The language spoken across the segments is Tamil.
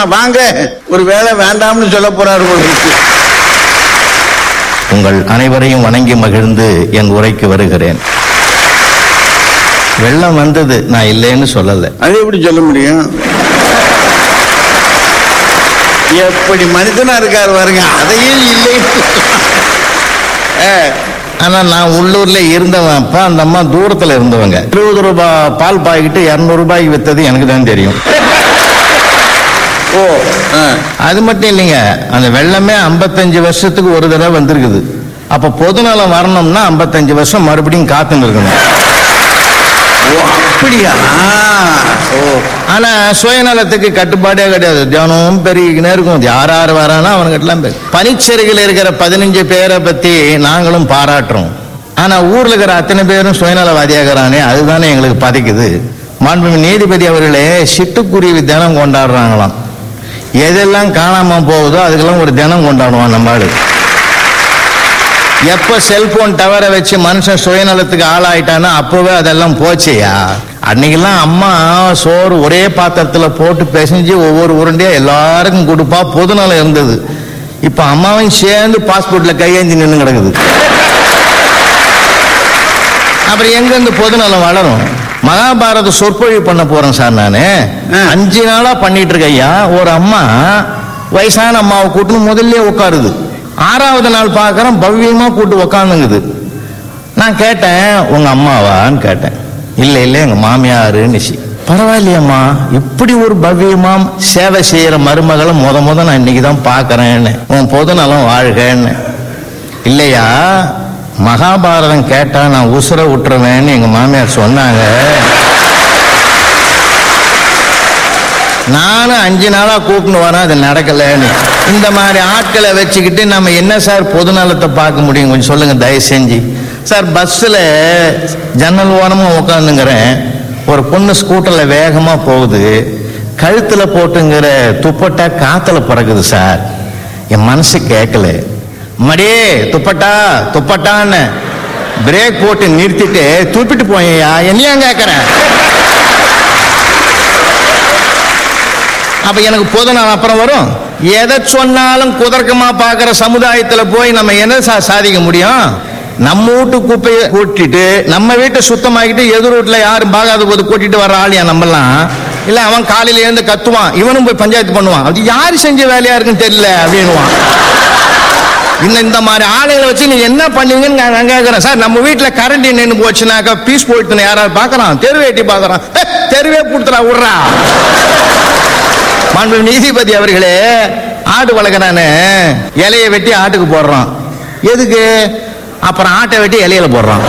வாங்க ஒரு வேலை வேண்டாம்னு சொல்ல போறாரு போல இருக்கு. உங்கள் அனைவரையும் வணங்கி மகிழ்ந்து என் உரைக்கு வருகிறேன் வெள்ளம் வந்தது நான் இல்லைன்னு சொல்லல அது எப்படி சொல்ல முடியும் எப்படி மனிதனா இருக்காரு பாருங்க அதையும் இல்லை ஆனா நான் உள்ளூர்ல இருந்தவன் அப்ப அந்த அம்மா தூரத்துல இருந்தவங்க இருபது ரூபாய் பால் பாய்கிட்டு இருநூறு ரூபாய்க்கு வித்தது எனக்கு தான் தெரியும் ஓ ஆ. அது மட்டும் இல்லைங்க அந்த வெள்ளமே 55 வருஷத்துக்கு ஒரு தடவை வந்திருக்குது அப்ப பொதுநலம் வரணும்னா 55 வருஷம் மறுபடியும் காத்துன்னு இருக்கணும் ஓ அப்படியா ஓ ஆனா சுயநலத்துக்கு கட்டுப்பாடே கிடையாது தியானம் பெருகினே இருக்கும் யார் யார் வரானோ அவனுக்கிட்டலாம் பேர் பனிச்சரிகையில் இருக்கிற பதினஞ்சு பேரை பத்தி நாங்களும் பாராட்டுறோம் ஆனா ஊர்ல இருக்கிற அத்தனை பேரும் சுயநலவாதியாகிறானே அதுதானே எங்களுக்கு பதைக்குது மாண்புமிகு நீதிபதி அவர்களே சிட்டுக்குருவி தினம் கொண்டாடுறாங்களாம் எதெல்லாம் காணாம போகுதோ அதுக்கெல்லாம் ஒரு தினம் கொண்டாடுவான் நம்ம ஆளு எப்ப செல்போன் டவரை வச்சு மனுஷன் சுயநலத்துக்கு ஆளாயிட்டானோ அப்பவே அதெல்லாம் போச்சேயா அன்னைக்கெல்லாம் அம்மா சோறு ஒரே பாத்திரத்துல போட்டு பிசைஞ்சு ஒவ்வொரு உருண்டையா எல்லாருக்கும் கொடுப்பா பொதுநலம் இருந்தது இப்ப அம்மாவும் சேர்ந்து பாஸ்போர்ட்ல கையேந்தி நின்று கிடக்குது அப்புறம் எங்க இருந்து பொதுநலம் வளரும் மகாபாரத சொற்பொழிவு பண்ண போறேன் சார் நானு ஆ. அஞ்சு நாளா பண்ணிட்டு இருக்க ஐயா ஒரு அம்மா வயசான அம்மாவை கூட்டுன்னு முதல்ல உட்காருது ஆறாவது நாள் பார்க்கறேன் பவ்யமா கூட்டு உக்காந்துங்குது நான் கேட்டேன் உங்க அம்மாவான்னு கேட்டேன் இல்ல இல்ல எங்க மாமியாருன்னுச்சு பரவாயில்லையம்மா இப்படி ஒரு பவ்யமா சேவை செய்யற மருமகளை முத முத நான் இன்னைக்கு தான் பார்க்கறேன்னு உன் பொதுநலம் வாழ்கன்னு இல்லையா மகாபாரதம் கேட்டா நான் உசுர விட்டுருவேன்னு எங்க மாமியார் சொன்னாங்க நானும் அஞ்சு நாளா கூப்பிட்டு வரேன் அது நடக்கலைன்னு இந்த மாதிரி ஆட்களை வச்சுக்கிட்டு நம்ம என்ன சார் பொதுநலத்தை பார்க்க முடியும் கொஞ்சம் சொல்லுங்க தயவு செஞ்சு சார் பஸ்ஸில் ஜன்னல் ஓரமா உட்காந்துங்கிறேன் ஒரு பொண்ணு ஸ்கூட்டர்ல வேகமா போகுது கழுத்துல போட்டுங்கிற துப்பட்டா காத்துல பறக்குது சார் என் மனசு கேட்கல மடியே துப்பட்டா துப்பட்டான்னு பிரேக் போட்டு நிறுத்திட்டு தூப்பிட்டு போயா என்னையா கேட்கறேன் அப்ப எனக்கு பொதுநலம் அப்புறம் வரும் எதை சொன்னாலும் குதர்க்கமா பார்க்கிற சமுதாயத்துல போய் நம்ம என்ன சா- சாதிக்க முடியும் நம்ம வீட்டு குப்பையை கூட்டிட்டு நம்ம வீட்டை சுத்தமாக்கிட்டு எதிர் வீட்டுல யாரும் பார்க்காத போது கூட்டிட்டு வர ஆளியா நம்மலாம் இல்ல அவன் காலையில இருந்து கத்துவான் இவனும் போய் பஞ்சாயத்து பண்ணுவான் அது யாரு செஞ்ச வேலையா இருக்குன்னு தெரியல அப்படின்னுவான் இன்னும் இந்த மாதிரி ஆளுங்களை வச்சு நீ என்ன பண்ணுவீங்கன்னு நான் நான் கேட்கறேன் சார் நம்ம வீட்டுல கரண்ட் நின்று போச்சுனாக்கா பீஸ் போயிட்டு யாராவது பார்க்கறான் தெருவே எட்டி பார்க்கறான் "ஏ, தெருவே கொடுத்துடா விட்றா மாண்பு நீதிபதி அவர்களே ஆடு வளர்க்குறானு இலையை வெட்டி ஆட்டுக்கு போடுறான் எதுக்கு அப்புறம் ஆட்டை வெட்டி இலையில போடுறான்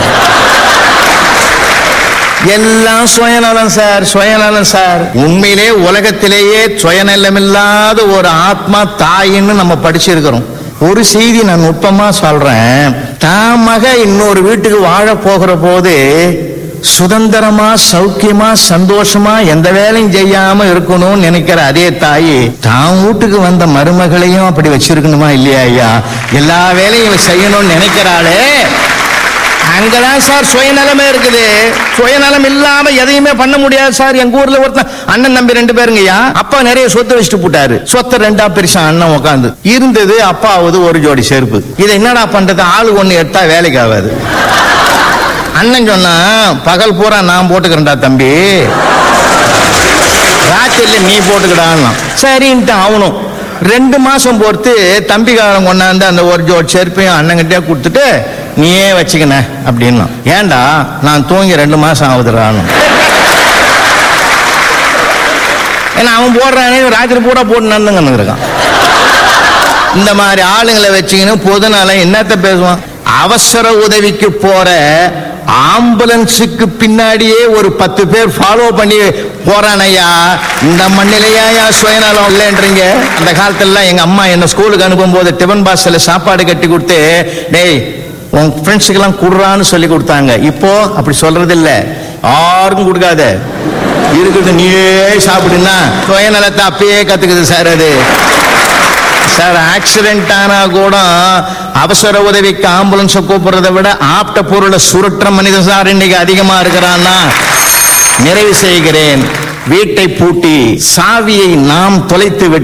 எல்லாம் சுயநலம் சார் சுயநலம் சார் உண்மையிலே உலகத்திலேயே சுயநலமில்லாத ஒரு ஆத்மா தாயின்னு நம்ம படிச்சிருக்கிறோம் ஒரு செய்தி நான் நுட்பமா சொல்றேன் தான் மக இன்னொரு வீட்டுக்கு வாழ போகிற போது சுதந்திரமா சௌக்கியமா சந்தோஷமா எந்த வேலையும் செய்யாம இருக்கணும்னு நினைக்கிற அதே தாய் தான் வீட்டுக்கு வந்த மருமகளையும் அப்படி வச்சிருக்கணுமா இல்லையா ஐயா எல்லா வேலையும் இவ செய்யணும்னு நினைக்கிறாளே அங்கதான் சார் சுயநலமே இருக்குது சுயநலம் இல்லாம எதையுமே பண்ண முடியாது சார் எங்க ஊர்ல ஒருத்தன் அண்ணன் நம்பி ரெண்டு பேருங்கய்யா அப்பா நிறைய சொத்து வச்சுட்டு போட்டாரு சொத்தை ரெண்டா பிரிச்சா அண்ணன் உட்காந்து இருந்தது அப்பாவது ஒரு ஜோடி செருப்பு இதை என்னடா பண்றது ஆளு ஒண்ணு எடுத்தா வேலைக்கு ஆகாது அண்ணன் சொன்னா பகல் பூரா நான் போட்டுக்கிறேன்டா தம்பி ராத்திரில நீ போட்டுக்கிடான்னா சரின்ட்டு அவனும் ரெண்டு மாசம் பொறுத்து தம்பிக்காரன் கொண்டாந்து அந்த ஒரு ஜோடி செருப்பையும் அண்ணங்கிட்டே கொடுத்துட்டு நீயே வச்சுக்கின அப்படின்னா ஏன்டா நான் தூங்கி ரெண்டு மாசம் ஆகுதுடான்னு ஏன்னா அவன் போடுறானே ராத்திரி பூரா போட்டு நடந்துங்கன்னு இருக்கான் இந்த மாதிரி ஆளுங்களை வச்சுக்கின்னு பொதுநலம் என்னத்த பேசுவான் அவசர உதவிக்கு போற ஆம்புலன்ஸுக்கு பின்னாடியே ஒரு பத்து பேர் ஃபாலோ பண்ணி போறானையா இந்த மண்ணிலையா சுயநலம் இல்லைன்றீங்க அந்த காலத்துல எங்க அம்மா என்ன ஸ்கூலுக்கு அனுப்பும் போது டிபன் பாக்ஸ்ல சாப்பாடு கட்டி கொடுத்து டேய் உன் ஃப்ரெண்ட்ஸுக்கெல்லாம் குடுறான்னு சொல்லி கொடுத்தாங்க இப்போ அப்படி சொல்றது இல்ல யாருக்கும் கொடுக்காத இருக்குது நீயே சாப்பிடுன்னா சுயநலத்தை அப்பயே கத்துக்குது சார் அது சார் ஆக்சிடென்ட் ஆனா கூட அவசர உதவிக்கு ஆம்புலன்ஸை கூப்பிடுறதை விட ஆப்ட பொருளை சுருட்டுற மனிதன் சார் இன்னைக்கு அதிகமா இருக்கிறான்னா நிறைவு செய்கிறேன் வீட்டை பூட்டி சாவியை நாம் தொலைத்து விட்டு